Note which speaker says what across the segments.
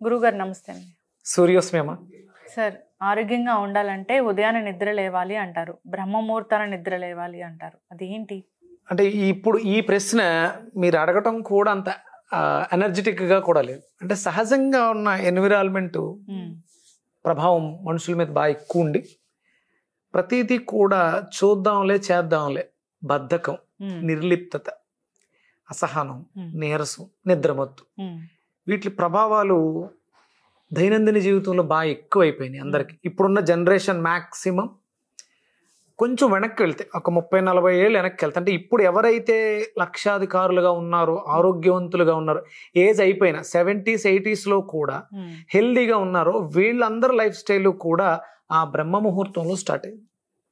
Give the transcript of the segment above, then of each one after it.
Speaker 1: గురుగారు నమస్తే అండి
Speaker 2: సూర్యోస్మేమ
Speaker 1: సార్ ఆరోగ్యంగా ఉండాలంటే ఉదయాన్నే నిద్ర లేవాలి అంటారు బ్రహ్మముహూర్తాన నిద్ర లేవాలి అంటారు అది ఏంటి
Speaker 2: అంటే ఇప్పుడు ఈ ప్రశ్న మీరు అడగటం కూడా అంత ఎనర్జెటిక్గా కూడా లేదు అంటే సహజంగా ఉన్న ఎన్విరాన్మెంట్
Speaker 1: ఉమ్,
Speaker 2: ప్రభావం మనుషుల మీద బాగా ఎక్కువ ఉండి ప్రతిదీ కూడా చూద్దాంలే చేద్దాంలే బద్ధకం
Speaker 1: ఉమ్,
Speaker 2: నిర్లిప్తత అసహనం
Speaker 1: ఉమ్,
Speaker 2: నీరసం నిద్రమత్తు
Speaker 1: ఉమ్,
Speaker 2: వీటి ప్రభావాలు దైనందిన జీవితంలో బాగా ఎక్కువైపోయినాయి అందరికి ఇప్పుడున్న జనరేషన్ మ్యాక్సిమం కొంచెం వెనక్కి వెళ్తే ఒక ముప్పై నలభై ఏళ్ళు వెనక్కి వెళ్తే అంటే ఇప్పుడు ఎవరైతే లక్షాధికారులుగా ఉన్నారో ఆరోగ్యవంతులుగా ఉన్నారో ఏజ్ అయిపోయిన సెవెంటీస్ ఎయిటీస్లో కూడా
Speaker 1: ఉమ్,
Speaker 2: హెల్దీగా ఉన్నారో వీళ్ళందరి లైఫ్ స్టైల్ కూడా ఆ బ్రహ్మ ముహూర్తంలో స్టార్ట్ అయింది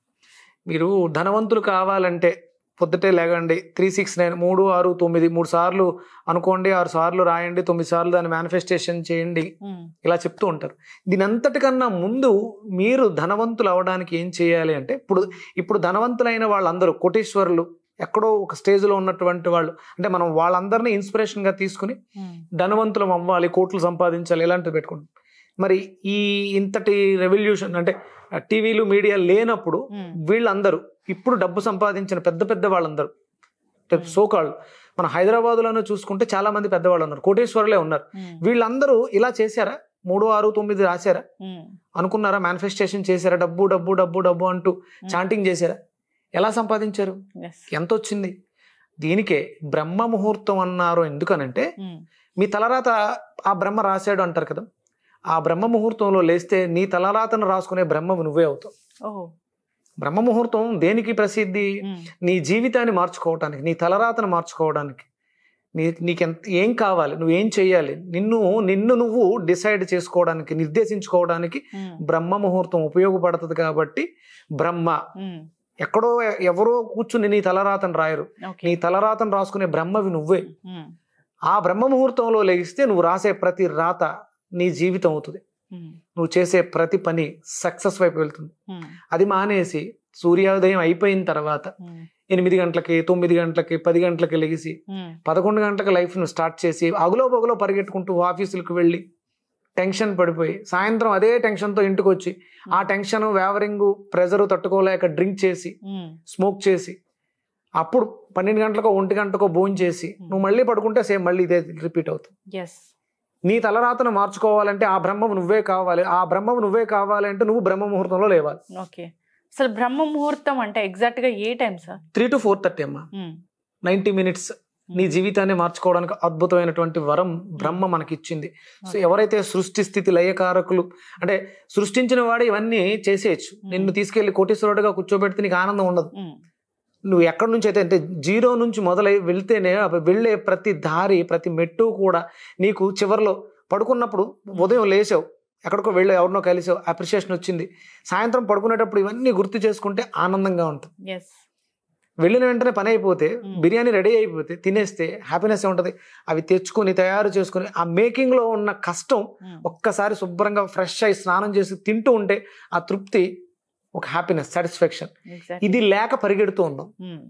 Speaker 2: మీరు ధనవంతులు కావాలంటే పొద్దుటే లేగండి త్రీ సిక్స్ నైన్ మూడు ఆరు తొమ్మిది మూడు సార్లు అనుకోండి ఆరు సార్లు రాయండి తొమ్మిది సార్లు దాన్ని మేనిఫెస్టేషన్ చేయండి
Speaker 1: ఉమ్,
Speaker 2: ఇలా చెప్తూ ఉంటారు దీని అంతటికన్నా ముందు మీరు ధనవంతులు అవడానికి ఏం చేయాలి అంటే ఇప్పుడు ఇప్పుడు ధనవంతులైన వాళ్ళందరూ కోటీశ్వరులు ఎక్కడో ఒక స్టేజ్లో ఉన్నటువంటి వాళ్ళు అంటే మనం వాళ్ళందరినీ ఇన్స్పిరేషన్గా తీసుకుని
Speaker 1: ఉమ్,
Speaker 2: ధనవంతులం అవ్వాలి కోట్లు సంపాదించాలి ఇలాంటివి పెట్టుకుంటాం మరి ఈ ఇంతటి రెవల్యూషన్ అంటే టీవీలు మీడియా లేనప్పుడు
Speaker 1: ఉమ్,
Speaker 2: వీళ్ళందరూ ఇప్పుడు డబ్బు సంపాదించిన పెద్ద పెద్ద వాళ్ళందరూ సోకాళ్ళు మన హైదరాబాద్లోనే చూసుకుంటే చాలా మంది పెద్దవాళ్ళు ఉన్నారు కోటేశ్వరులే ఉన్నారు
Speaker 1: ఉమ్,
Speaker 2: వీళ్ళందరూ ఇలా చేశారా మూడు ఆరు తొమ్మిది రాశారా
Speaker 1: ఉమ్,
Speaker 2: అనుకున్నారా మేనిఫెస్టేషన్ చేశారా డబ్బు డబ్బు డబ్బు డబ్బు అంటూ చాంటింగ్ చేశారా ఎలా సంపాదించారు
Speaker 1: yes,
Speaker 2: ఎంత వచ్చింది దీనికే బ్రహ్మ ముహూర్తం అన్నారు ఎందుకనంటే
Speaker 1: ఉమ్,
Speaker 2: మీ తలరాత ఆ బ్రహ్మ రాశాడు అంటారు కదా ఆ బ్రహ్మ ముహూర్తంలో లేస్తే నీ తలరాతను రాసుకునే బ్రహ్మవు నువ్వే అవుతావు
Speaker 1: ఓహో
Speaker 2: బ్రహ్మ ముహూర్తం దేనికి ప్రసిద్ధి
Speaker 1: ఉమ్,
Speaker 2: నీ జీవితాన్ని మార్చుకోవడానికి నీ తలరాతను మార్చుకోవడానికి నీ నీకెంత ఏం కావాలి నువ్వేం చేయాలి నిన్ను నిన్ను నువ్వు డిసైడ్ చేసుకోవడానికి నిర్దేశించుకోవడానికి
Speaker 1: ఉమ్,
Speaker 2: బ్రహ్మ ముహూర్తం ఉపయోగపడుతుంది కాబట్టి బ్రహ్మ
Speaker 1: ఉమ్,
Speaker 2: ఎక్కడో ఎవరో కూర్చుని నీ తలరాతను రాయరు
Speaker 1: ఓకే
Speaker 2: నీ తలరాతను రాసుకునే బ్రహ్మవి నువ్వే
Speaker 1: ఉమ్,
Speaker 2: ఆ బ్రహ్మ ముహూర్తంలో లెగిస్తే నువ్వు రాసే ప్రతి రాత నీ జీవితం అవుతుంది
Speaker 1: ఉమ్,
Speaker 2: నువ్వు చేసే ప్రతి పని సక్సెస్ వైపు వెళ్తుంది
Speaker 1: ఉమ్,
Speaker 2: అది మానేసి సూర్యోదయం అయిపోయిన తర్వాత
Speaker 1: ఉమ్,
Speaker 2: ఎనిమిది గంటలకి తొమ్మిది గంటలకి పది గంటలకి లెగిసి
Speaker 1: ఉమ్,
Speaker 2: పదకొండు గంటలకు లైఫ్ను స్టార్ట్ చేసి అగులో బొగలో పరిగెట్టుకుంటూ ఆఫీసులకు వెళ్ళి టెన్షన్ పడిపోయి సాయంత్రం అదే టెన్షన్తో ఇంటికి వచ్చి ఆ టెన్షన్ వేవరింగ్ ప్రెజర్ తట్టుకోలేక డ్రింక్ చేసి
Speaker 1: ఉమ్,
Speaker 2: స్మోక్ చేసి అప్పుడు పన్నెండు గంటలకో ఒంటి గంటకో భోజనం చేసి నువ్వు మళ్ళీ పడుకుంటే సేమ్ మళ్ళీ ఇదే రిపీట్ అవుతుంది
Speaker 1: yes,
Speaker 2: నీ తలరాతను మార్చుకోవాలంటే ఆ బ్రహ్మము నువ్వే కావాలి ఆ బ్రహ్మము నువ్వే కావాలి అంటే నువ్వు బ్రహ్మ ముహూర్తంలో లేవాలి
Speaker 1: ఓకే అసలు బ్రహ్మ ముహూర్తం అంటే ఎగ్జాక్ట్ గా ఏ time sir
Speaker 2: three to four thirty అమ్మా
Speaker 1: ఉమ్,
Speaker 2: నైంటీ మినిట్స్ నీ జీవితాన్ని మార్చుకోవడానికి అద్భుతమైనటువంటి వరం బ్రహ్మ మనకి ఇచ్చింది సో ఎవరైతే సృష్టి స్థితి లయకారకులు అంటే సృష్టించిన వాడు ఇవన్నీ చేసేయచ్చు నిన్ను తీసుకెళ్లి కోటీశ్వరుడుగా కూర్చోబెడితే నీకు ఆనందం ఉండదు
Speaker 1: ఉమ్,
Speaker 2: నువ్వు ఎక్కడి నుంచి అయితే అంటే జీరో నుంచి మొదలై వెళ్తేనే ఆ వెళ్ళే ప్రతి దారి ప్రతి మెట్టు కూడా నీకు చివరిలో పడుకున్నప్పుడు ఉదయం లేచావు ఎక్కడికో వెళ్ళావు ఎవరినో కలిసావు అప్రిషియేషన్ వచ్చింది సాయంత్రం పడుకునేటప్పుడు ఇవన్నీ గుర్తు చేసుకుంటే ఆనందంగా ఉంటుంది
Speaker 1: yes,
Speaker 2: వెళ్ళిన వెంటనే పని అయిపోతే
Speaker 1: Mm.
Speaker 2: బిర్యానీ రెడీ అయిపోతే తినేస్తే హ్యాపీనెస్ ఉంటుంది అవి తెచ్చుకొని తయారు చేసుకొని ఆ మేకింగ్లో ఉన్న కష్టం
Speaker 1: ఉమ్,
Speaker 2: ఒక్కసారి శుభ్రంగా ఫ్రెష్ అయి స్నానం చేసి తింటూ ఉంటే ఆ తృప్తి ఒక హ్యాపీనెస్ సాటిస్ఫాక్షన్
Speaker 1: exactly.
Speaker 2: ఇది లేక పరిగెడుతూ ఉన్నాం
Speaker 1: ఉమ్,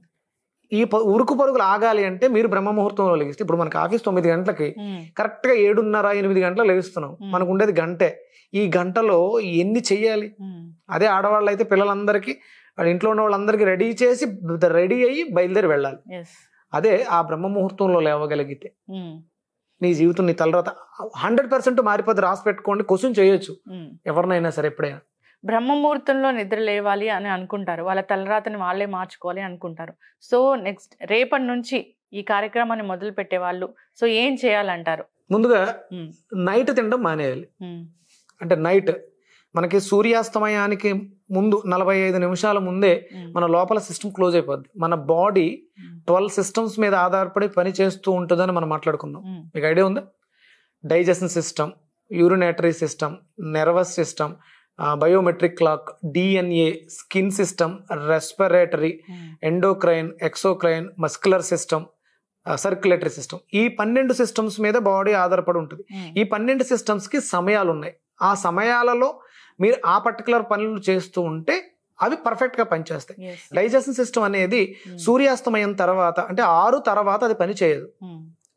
Speaker 2: ఈ ప- ఉరుకు పరుగులు ఆగాలి అంటే మీరు బ్రహ్మ ముహూర్తంలో లెగిస్తే ఇప్పుడు మనకి ఆఫీస్ తొమ్మిది గంటలకి
Speaker 1: ఉమ్,
Speaker 2: కరెక్ట్గా ఏడున్నర ఎనిమిది గంటలు లెగిస్తున్నాం
Speaker 1: Mm.
Speaker 2: మనకు ఉండేది గంటే ఈ గంటలో ఎన్ని చెయ్యాలి
Speaker 1: ఉమ్,
Speaker 2: అదే ఆడవాళ్ళు అయితే పిల్లలందరికీ వాళ్ళ ఇంట్లో ఉన్న వాళ్ళందరికీ రెడీ చేసి రెడీ అయ్యి బయలుదేరి వెళ్ళాలి
Speaker 1: yes,
Speaker 2: అదే ఆ బ్రహ్మ ముహూర్తంలో లేవగలిగితే
Speaker 1: ఉమ్,
Speaker 2: నీ జీవితం నీ తలరాత హండ్రెడ్ పర్సెంట్ మారిపోతే రాసి పెట్టుకోండి క్వశ్చన్ చేయొచ్చు
Speaker 1: ఉమ్.
Speaker 2: ఎవరినైనా సరే ఎప్పుడైనా
Speaker 1: బ్రహ్మ ముహూర్తంలో నిద్ర లేవాలి అని అనుకుంటారు వాళ్ళ తలరాతని వాళ్ళే మార్చుకోవాలి అనుకుంటారు సో నెక్స్ట్ రేపటి నుంచి ఈ కార్యక్రమాన్ని మొదలు పెట్టే వాళ్ళు సో ఏం చేయాలంటారు
Speaker 2: ముందుగా
Speaker 1: ఉమ్,
Speaker 2: నైట్ తినడం మానేయాలి
Speaker 1: ఉమ్,
Speaker 2: అంటే నైట్ మనకి సూర్యాస్తమయానికి ముందు నలభై ఐదు నిమిషాల ముందే
Speaker 1: ఉమ్,
Speaker 2: మన లోపల సిస్టమ్ క్లోజ్ అయిపోద్ది మన బాడీ
Speaker 1: ఉమ్,
Speaker 2: ట్వెల్వ్ సిస్టమ్స్ మీద ఆధారపడి పని చేస్తూ ఉంటుందని మనం మాట్లాడుకున్నాం
Speaker 1: ఉమ్,
Speaker 2: మీకు ఐడియా ఉందా digestion system urinary system nervous system biometric clock DNA skin system respiratory
Speaker 1: um,
Speaker 2: endocrine exocrine muscular system circulatory system ఈ పన్నెండు సిస్టమ్స్ మీద బాడీ ఆధారపడి ఉంటుంది
Speaker 1: ఉమ్,
Speaker 2: ఈ పన్నెండు సిస్టమ్స్కి సమయాలు ఉన్నాయి ఆ సమయాలలో మీరు ఆ పర్టికులర్ పనులు చేస్తూ ఉంటే అవి పర్ఫెక్ట్గా పనిచేస్తాయి
Speaker 1: yes,
Speaker 2: డైజెషన్ సిస్టమ్ అనేది
Speaker 1: ఉమ్,
Speaker 2: సూర్యాస్తమయం తర్వాత అంటే ఆరు తర్వాత అది పని చేయదు
Speaker 1: ఉమ్,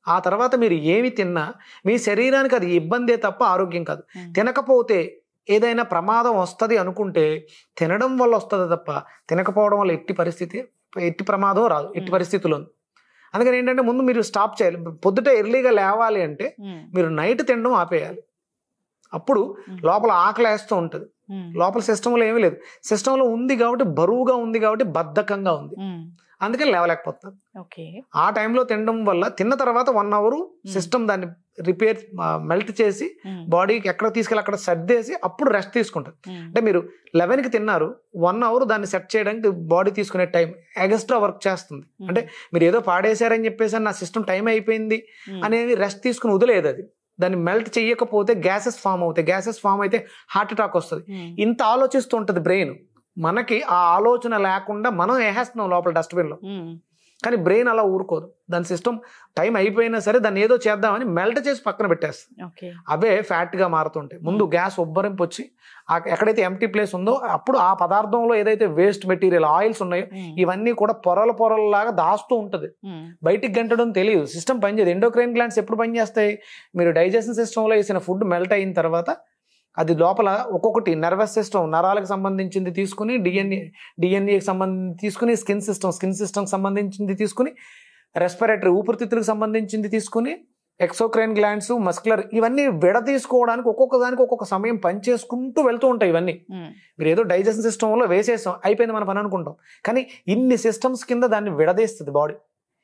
Speaker 2: ఆ తర్వాత మీరు ఏమి తిన్నా మీ శరీరానికి అది ఇబ్బందే తప్ప ఆరోగ్యం కాదు
Speaker 1: ఉమ్.
Speaker 2: తినకపోతే ఏదైనా ప్రమాదం వస్తుంది అనుకుంటే తినడం వల్ల వస్తుంది తప్ప తినకపోవడం వల్ల ఎట్టి పరిస్థితి ఎట్టి ప్రమాదం రాదు ఎట్టి
Speaker 1: Hmm.
Speaker 2: పరిస్థితుల్లో అందుకని ఏంటంటే ముందు మీరు స్టాప్ చేయాలి పొద్దుట ఎర్లీగా లేవాలి అంటే
Speaker 1: ఉమ్.
Speaker 2: మీరు నైట్ తినడం ఆపేయాలి అప్పుడు
Speaker 1: Hmm.
Speaker 2: లోపల ఆకలి వేస్తూ ఉంటుంది
Speaker 1: ఉమ్.
Speaker 2: లోపల సిస్టంలో ఏమీ లేదు సిస్టంలో ఉంది కాబట్టి బరువుగా ఉంది కాబట్టి బద్ధకంగా ఉంది
Speaker 1: ఉమ్.
Speaker 2: అందుకని లేవలేకపోతున్నాం
Speaker 1: ఓకే
Speaker 2: ఆ టైంలో తినడం వల్ల తిన్న తర్వాత వన్ అవర్ సిస్టమ్ దాన్ని రిపేర్ మెల్ట్ చేసి
Speaker 1: ఉమ్.
Speaker 2: బాడీకి ఎక్కడ తీసుకెళ్ళి అక్కడ సర్దేసి అప్పుడు రెస్ట్ తీసుకుంటుంది
Speaker 1: ఉమ్.
Speaker 2: అంటే మీరు లెవెన్కి తిన్నారు వన్ అవర్ దాన్ని సెట్ చేయడానికి బాడీ తీసుకునే టైం ఎగస్ట్రా వర్క్ చేస్తుంది
Speaker 1: ఉమ్.
Speaker 2: అంటే మీరు ఏదో పాడేశారని చెప్పేసి నా సిస్టమ్ టైం అయిపోయింది
Speaker 1: ఉమ్.
Speaker 2: అనేది రెస్ట్ తీసుకుని వదిలేదు అది దాన్ని మెల్ట్ చేయకపోతే గ్యాసెస్ ఫామ్ అవుతాయి గ్యాసెస్ ఫామ్ అయితే హార్ట్ అటాక్ వస్తుంది
Speaker 1: ఉమ్.
Speaker 2: ఇంత ఆలోచిస్తూ ఉంటుంది బ్రెయిన్ మనకి ఆ ఆలోచన లేకుండా మనం వేసేస్తున్నాం లోపల డస్ట్బిన్లో
Speaker 1: ఉమ్.
Speaker 2: కానీ బ్రెయిన్ అలా ఊరుకోదు దాని సిస్టమ్ టైం అయిపోయినా సరే దాన్ని ఏదో చేద్దామని మెల్ట్ చేసి పక్కన పెట్టేస్తుంది
Speaker 1: ఓకే
Speaker 2: అవే ఫ్యాట్గా మారుతుంటాయి ముందు గ్యాస్ ఉబ్బరింపు వచ్చి ఆ ఎక్కడైతే ఎంటీ ప్లేస్ ఉందో అప్పుడు ఆ పదార్థంలో ఏదైతే వేస్ట్ మెటీరియల్ ఆయిల్స్ ఉన్నాయో
Speaker 1: ఉమ్.
Speaker 2: ఇవన్నీ కూడా పొరల పొరల్లాగా దాస్తూ ఉంటుంది
Speaker 1: ఉమ్.
Speaker 2: బయటికి గంటడం తెలియదు సిస్టమ్ పనిచేయదు ఎండోక్రైన్ గ్లాండ్స్ ఎప్పుడు పనిచేస్తాయి మీరు డైజెషన్ సిస్టంలో వేసిన ఫుడ్ మెల్ట్ అయిన తర్వాత అది లోపల ఒక్కొక్కటి నర్వస్ సిస్టమ్ నరాలకు సంబంధించింది తీసుకుని డిఎన్ఏ డిఎన్ఏకి సంబంధించి తీసుకుని స్కిన్ సిస్టమ్ స్కిన్ సిస్టమ్కి సంబంధించింది తీసుకుని రెస్పిరేటరీ ఊపిరితిత్తులకు సంబంధించింది తీసుకుని ఎక్సోక్రైన్ గ్లాండ్స్ మస్కులర్ ఇవన్నీ విడదీసుకోవడానికి ఒక్కొక్క దానికి ఒక్కొక్క సమయం పనిచేసుకుంటూ వెళ్తూ ఉంటాయి ఇవన్నీ
Speaker 1: ఉమ్.
Speaker 2: మీరు ఏదో డైజెషన్ సిస్టంలో వేసేసాం అయిపోయింది మన పని అనుకుంటాం కానీ ఇన్ని సిస్టమ్స్ కింద దాన్ని విడదీస్తుంది బాడీ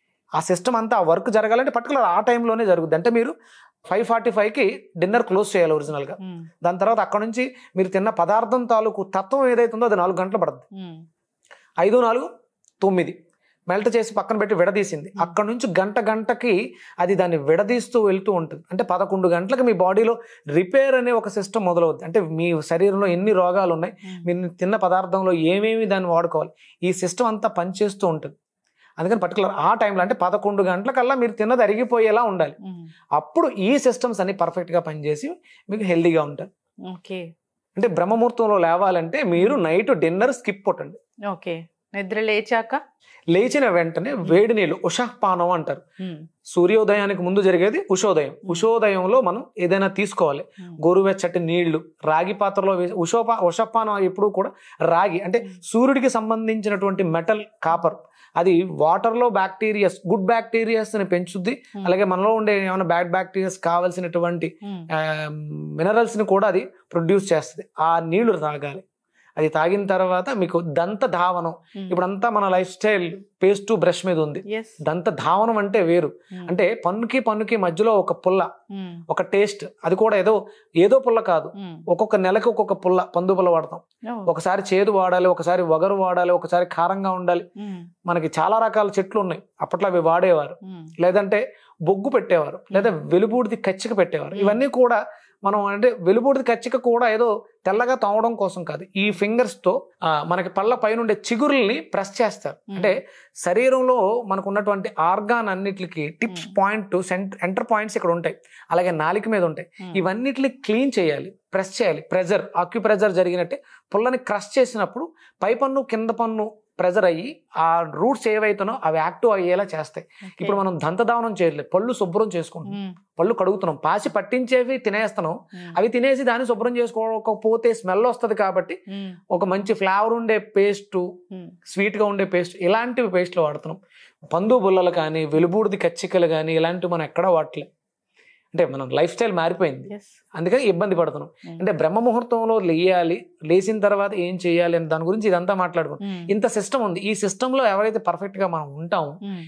Speaker 2: ఆ సిస్టమ్ అంతా ఆ వర్క్ జరగాలంటే పర్టికులర్ ఆ టైంలోనే జరుగుద్ది అంటే మీరు ఫైవ్ ఫార్టీ ఫైవ్కి డిన్నర్ క్లోజ్ చేయాలి ఒరిజినల్గా
Speaker 1: ఉమ్.
Speaker 2: దాని తర్వాత అక్కడ నుంచి మీరు తిన్న పదార్థం తాలూకు తత్వం ఏదైతే ఉందో అది నాలుగు గంటలు పడుతుంది
Speaker 1: ఉమ్.
Speaker 2: ఐదు నాలుగు తొమ్మిది మెల్ట్ చేసి పక్కన పెట్టి విడదీసింది అక్కడ నుంచి గంట గంటకి అది దాన్ని విడదీస్తూ వెళ్తూ ఉంటుంది అంటే పదకొండు గంటలకు మీ బాడీలో రిపేర్ అనే ఒక సిస్టమ్ మొదలవుద్ది అంటే మీ శరీరంలో ఎన్ని రోగాలు ఉన్నాయి
Speaker 1: ఉమ్.
Speaker 2: మీరు తిన్న పదార్థంలో ఏమేమి దాన్ని వాడుకోవాలి ఈ సిస్టమ్ అంతా పనిచేస్తూ ఉంటుంది అందుకని పర్టికులర్ ఆ టైంలో అంటే పదకొండు గంటలకల్లా మీరు తిన్నది అరిగిపోయేలా ఉండాలి
Speaker 1: ఉమ్.
Speaker 2: అప్పుడు ఈ సిస్టమ్స్ అన్ని పర్ఫెక్ట్గా పనిచేసి మీకు హెల్దీగా ఉంటారు
Speaker 1: ఓకే
Speaker 2: అంటే బ్రహ్మముహూర్తంలో లేవాలంటే మీరు నైట్ డిన్నర్ స్కిప్ కొట్టండి
Speaker 1: ఓకే నిద్ర లేచాక
Speaker 2: లేచిన వెంటనే వేడి నీళ్ళు ఉషఃపానం అంటారు
Speaker 1: ఉమ్.
Speaker 2: సూర్యోదయానికి ముందు జరిగేది ఉషోదయం ఉషోదయంలో మనం ఏదైనా తీసుకోవాలి
Speaker 1: ఉమ్.
Speaker 2: గోరువెచ్చటి నీళ్లు రాగి పాత్రలో వేసి ఉషోపా ఉషపానం ఎప్పుడు కూడా రాగి అంటే సూర్యుడికి సంబంధించినటువంటి మెటల్ కాపర్ అది వాటర్లో బ్యాక్టీరియాస్ గుడ్ బ్యాక్టీరియాస్ ని పెంచుద్ది
Speaker 1: Hmm.
Speaker 2: అలాగే మనలో ఉండే ఏమైనా బ్యాడ్ బ్యాక్టీరియాస్ కావాల్సినటువంటి
Speaker 1: ఉమ్.
Speaker 2: మినరల్స్ ని కూడా అది ప్రొడ్యూస్ చేస్తుంది ఆ నీళ్లు తాగాలి అది తాగిన తర్వాత మీకు దంత ధావనం
Speaker 1: ఉమ్.
Speaker 2: ఇప్పుడంతా మన లైఫ్ స్టైల్ పేస్ట్ బ్రష్ మీద ఉంది
Speaker 1: Yes.
Speaker 2: దంత ధావనం అంటే వేరు
Speaker 1: ఉమ్.
Speaker 2: అంటే పన్నుకి పన్నుకి మధ్యలో ఒక పుల్ల
Speaker 1: ఉమ్.
Speaker 2: ఒక టేస్ట్ అది కూడా ఏదో ఏదో పుల్ల కాదు
Speaker 1: ఉమ్.
Speaker 2: ఒక్కొక్క నెలకి ఒక్కొక్క పుల్ల పందు పుల్ల వాడతాం
Speaker 1: ఓ.
Speaker 2: ఒకసారి చేదు వాడాలి ఒకసారి వగరు వాడాలి ఒకసారి కారంగా ఉండాలి
Speaker 1: ఉమ్.
Speaker 2: మనకి చాలా రకాల చెట్లు ఉన్నాయి అప్పట్లో అవి వాడేవారు
Speaker 1: ఉమ్.
Speaker 2: లేదంటే బొగ్గు పెట్టేవారు లేదా వెలుబూడిది కచ్చిక పెట్టేవారు
Speaker 1: Hmm.
Speaker 2: ఇవన్నీ కూడా మనం అంటే వెలుబూడిది కచ్చిక కూడా ఏదో తెల్లగా తోమడం కోసం కాదు ఈ ఫింగర్స్ తో ఆ, మనకి పళ్ళ పైన ఉండే చిగురుల్ని ప్రెస్ చేస్తారు
Speaker 1: Hmm.
Speaker 2: అంటే శరీరంలో మనకు ఉన్నటువంటి ఆర్గాన్ అన్నిటికి tips
Speaker 1: Hmm.
Speaker 2: Point enter points ఇక్కడ ఉంటాయి అలాగే నాలిక మీద ఉంటాయి
Speaker 1: ఉమ్.
Speaker 2: ఇవన్నిటిని క్లీన్ చేయాలి ప్రెస్ చేయాలి ప్రెజర్ ఆక్యుప్రెజర్ జరిగినట్టే పుల్లని క్రష్ చేసినప్పుడు పై పన్ను కింద పన్ను ప్రెజర్ అయ్యి ఆ రూట్స్ ఏవైతున్నాయో అవి యాక్టివ్ అయ్యేలా చేస్తాయి
Speaker 1: ఓకే.
Speaker 2: ఇప్పుడు మనం దంతదావనం చేయట్లేదు పళ్ళు శుభ్రం చేసుకుంటాం
Speaker 1: ఉమ్.
Speaker 2: పళ్ళు కడుగుతున్నాం పాసి పట్టించేవి తినేస్తున్నాం
Speaker 1: ఉమ్.
Speaker 2: అవి తినేసి దాన్ని శుభ్రం చేసుకోకపోతే స్మెల్ వస్తుంది కాబట్టి
Speaker 1: ఉమ్.
Speaker 2: ఒక మంచి ఫ్లేవర్ ఉండే పేస్ట్
Speaker 1: ఉమ్.
Speaker 2: స్వీట్గా ఉండే పేస్ట్ ఇలాంటివి పేస్ట్లు వాడుతున్నాం పందు బుల్లలు కానీ వెలుబూడిది కచ్చికలు కానీ ఇలాంటివి మనం ఎక్కడా వాడట్లేదు అంటే మనం లైఫ్ స్టైల్ మారిపోయింది
Speaker 1: Yes.
Speaker 2: అందుకని ఇబ్బంది పడుతున్నాం
Speaker 1: ఉమ్.
Speaker 2: అంటే బ్రహ్మ ముహూర్తంలో లేయాలి లేచిన తర్వాత ఏం చేయాలి అని దాని గురించి ఇదంతా మాట్లాడుకున్నాం
Speaker 1: ఉమ్.
Speaker 2: ఇంత సిస్టమ్ ఉంది ఈ సిస్టంలో ఎవరైతే పర్ఫెక్ట్ గా మనం ఉంటామో
Speaker 1: ఉమ్.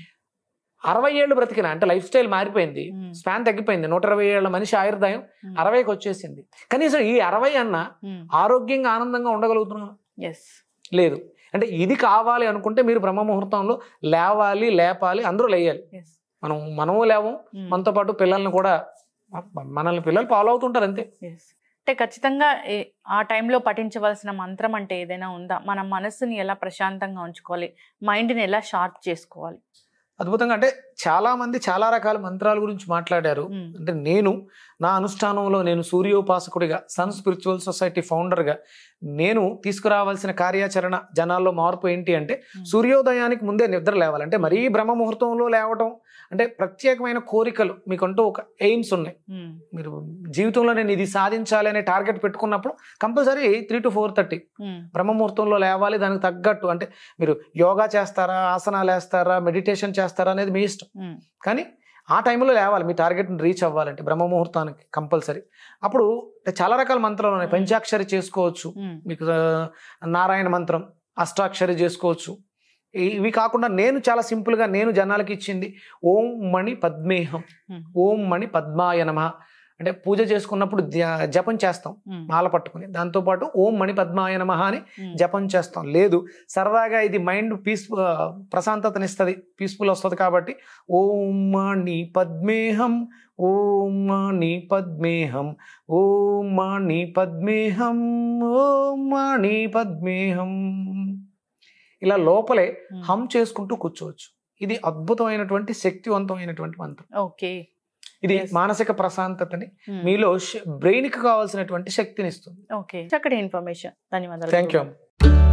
Speaker 2: అరవై ఏళ్ళు బ్రతికిన అంటే లైఫ్ స్టైల్ మారిపోయింది
Speaker 1: ఉమ్.
Speaker 2: స్పాన్ తగ్గిపోయింది నూట ఇరవై ఏళ్ళ మనిషి ఆయుర్దాయం
Speaker 1: ఉమ్.
Speaker 2: అరవైకి వచ్చేసింది కనీసం ఈ అరవై అన్న
Speaker 1: ఉమ్.
Speaker 2: ఆరోగ్యంగా ఆనందంగా ఉండగలుగుతున్నాం
Speaker 1: Yes.
Speaker 2: లేదు అంటే ఇది కావాలి అనుకుంటే మీరు బ్రహ్మ ముహూర్తంలో లేవాలి లేపాలి అందరూ లేయాలి
Speaker 1: Yes.
Speaker 2: మనం మనము లేవం
Speaker 1: ఉమ్.
Speaker 2: మనతో పాటు పిల్లల్ని కూడా మ- మనల్ని పిల్లలు ఫాలో అవుతుంటారు అంతే
Speaker 1: Yes. అంటే ఖచ్చితంగా ఏ- ఆ టైంలో పఠించవలసిన మంత్రం అంటే ఏదైనా ఉందా మన మనస్సుని ఎలా ప్రశాంతంగా ఉంచుకోవాలి మైండ్ని ఎలా షార్ప్ చేసుకోవాలి
Speaker 2: అద్భుతంగా అంటే చాలా మంది చాలా రకాల మంత్రాల గురించి మాట్లాడారు
Speaker 1: ఉమ్.
Speaker 2: అంటే నేను నా అనుష్ఠానంలో నేను సూర్యోపాసకుడిగా సన్ స్పిరిచువల్ సొసైటీ ఫౌండర్గా నేను తీసుకురావాల్సిన కార్యాచరణ జనాల్లో మార్పు ఏంటి అంటే
Speaker 1: Hmm.
Speaker 2: సూర్యోదయానికి ముందే నిద్ర లేవాలి అంటే మరీ బ్రహ్మ ముహూర్తంలో లేవటం అంటే ప్రత్యేకమైన కోరికలు మీకంటూ ఒక ఎయిమ్స్ ఉన్నాయి
Speaker 1: ఉమ్,
Speaker 2: మీరు జీవితంలో నేను ఇది సాధించాలి అనే టార్గెట్ పెట్టుకున్నప్పుడు compulsory three to four thirty
Speaker 1: um,
Speaker 2: బ్రహ్మముహూర్తంలో లేవాలి దానికి తగ్గట్టు అంటే మీరు యోగా చేస్తారా ఆసనాలు వేస్తారా మెడిటేషన్ చేస్తారా అనేది మీ ఇష్టం
Speaker 1: ఉమ్,
Speaker 2: కానీ ఆ టైంలో లేవాలి మీ టార్గెట్ని రీచ్ అవ్వాలంటే బ్రహ్మముహూర్తానికి కంపల్సరీ అప్పుడు చాలా రకాల మంత్రాలు ఉన్నాయి పంచాక్షరి చేసుకోవచ్చు
Speaker 1: ఉమ్,
Speaker 2: మీకు ఆ, నారాయణ మంత్రం అష్టాక్షరి చేసుకోవచ్చు ఈ- ఇవి కాకుండా నేను చాలా సింపుల్గా నేను జనాలకి ఇచ్చింది ఓం మణి పద్మేహం
Speaker 1: ఉమ్,
Speaker 2: ఓం మణి పద్మాయ నమ అంటే పూజ చేసుకున్నప్పుడు ధ్యా- జపం చేస్తాం
Speaker 1: ఉమ్,
Speaker 2: మాల పట్టుకుని దాంతోపాటు ఓం మణి పద్మాయ నమ అని
Speaker 1: ఉమ్,
Speaker 2: జపం చేస్తాం లేదు సరదాగా ఇది మైండ్ పీస్ ప్రశాంతతనిస్తుంది పీస్ఫుల్ వస్తుంది కాబట్టి ఓం మణి పద్మేహం ఓం మణి పద్మేహం ఓం మణి పద్మేహం ఓం మణి పద్మేహం ఇలా లోపలే
Speaker 1: ఉమ్.
Speaker 2: హమ్ చేసుకుంటూ కూర్చోవచ్చు ఇది అద్భుతమైనటువంటి శక్తివంతమైనటువంటి మంత్రం
Speaker 1: ఓకే
Speaker 2: ఇది
Speaker 1: Yes.
Speaker 2: మానసిక ప్రశాంతతని
Speaker 1: ఉమ్,
Speaker 2: మీలో బ్రెయిన్ కి కావాల్సినటువంటి శక్తిని ఇస్తుంది
Speaker 1: ఓకే చక్కటి ఇన్ఫర్మేషన్ ధన్యవాదాలు
Speaker 2: థ్యాంక్ యూ